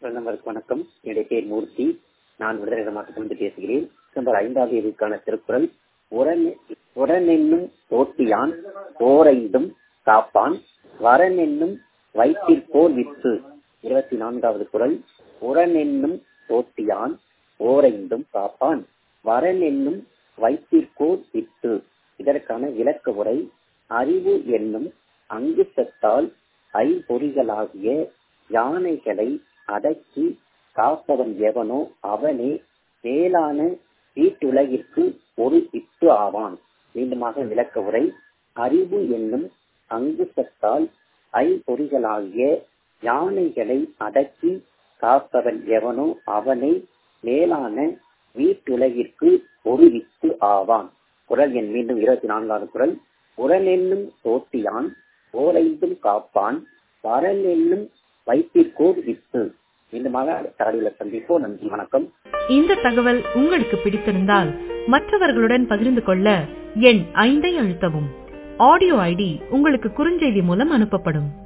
சொன்னவருக்கு வணக்கம் என்னுடைய பேர் மூர்த்தி நான் விடுதலை மாவட்டத்திலிருந்து பேசுகிறேன் டிசம்பர் ஐந்தாம் தேதிக்கான திருக்குறள் உரனென்னும் தோட்டியான் ஓரைந்தும் காப்பான் வரனென்னும் வயிற்றிற்போர் வித்து இருபத்தி நான்காவது குரல் உரனென்னும் தோட்டியான் ஓரைந்தும் காப்பான் வரனென்னும் வயிற்றிற்கோர் வித்து இதற்கான விளக்க உரை அறிவு என்னும் அங்குசத்தால் ஐம்பொறிகளாகிய யானைகளை அடக்கி காப்பவன் எவனோ அவனே மேலான வீட்டுலகிற்கு ஒரு இட்டு ஆவான் மீண்டுமாக விளக்க உரை அறிவு என்னும் அங்குசத்தால் ஐம்பொறிகளாகிய யானைகளை அடக்கி காப்பவன் எவனோ அவனை மேலான வீட்டுலகிற்கு ஒரு வித்து ஆவான் குரல் எண் மீண்டும் இருபத்தி நான்காவது குரல் உரல் என்னும் தோட்டியான் ஓரைந்தும் காப்பான் வரல் என்னும் வைத்திற்கோர் வித்து மீண்டுமாக தரவில் சந்திப்போம் நன்றி வணக்கம் இந்த தகவல் உங்களுக்கு பிடித்திருந்தால் மற்றவர்களுடன் பகிர்ந்து கொள்ள எண் ஐந்தை அழுத்தவும் ஆடியோ ஐடி உங்களுக்கு குறுஞ்செய்தி மூலம் அனுப்பப்படும்